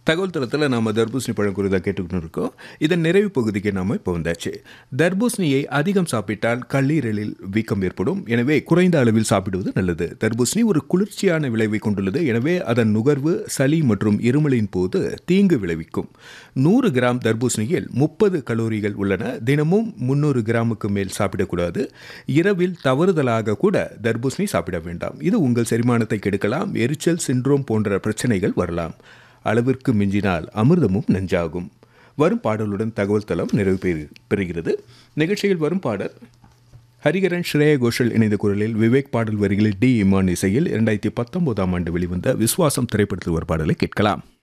தகவல் தளத்தில் நாம் தர்பூசணி பழம் குறிதாக கேட்டுக்கிட்டு இருக்கோம் இதன் நிறைவு பகுதிக்கு நாம் இப்போ வந்தாச்சு தர்பூசணியை அதிகம் சாப்பிட்டால் கல்லீரலில் வீக்கம் ஏற்படும் எனவே குறைந்த அளவில் சாப்பிடுவது நல்லது தர்பூசணி ஒரு குளிர்ச்சியான விளைவை கொண்டுள்ளது எனவே அதன் நுகர்வு சளி மற்றும் இருமலின் போது தீங்கு விளைவிக்கும் நூறு கிராம் தர்பூசணியில் முப்பது கலோரிகள் உள்ளன தினமும் முந்நூறு கிராமுக்கு மேல் சாப்பிடக்கூடாது இரவில் தவறுதலாக கூட தர்பூசணி சாப்பிட வேண்டாம் இது உங்கள் செரிமானத்தை கெடுக்கலாம் எரிச்சல் சின்ட்ரோம் போன்ற பிரச்சனைகள் வரலாம் அளவிற்கு மிஞ்சினால் அமிர்தமும் நஞ்சாகும் வரும் பாடலுடன் தகவல் தளம் நிறைவு பெறு- பெறுகிறது நிகழ்ச்சியில் வரும் பாடல் ஹரிகரன் ஸ்ரேயா கோஷல் இணைந்த குரலில் விவேக் பாடல் வரிகளில் டி இமான் இசையில் இரண்டாயிரத்தி பத்தொன்பதாம் ஆண்டு வெளிவந்த விஸ்வாசம் திரைப்படத்தில் ஒரு பாடலை கேட்கலாம்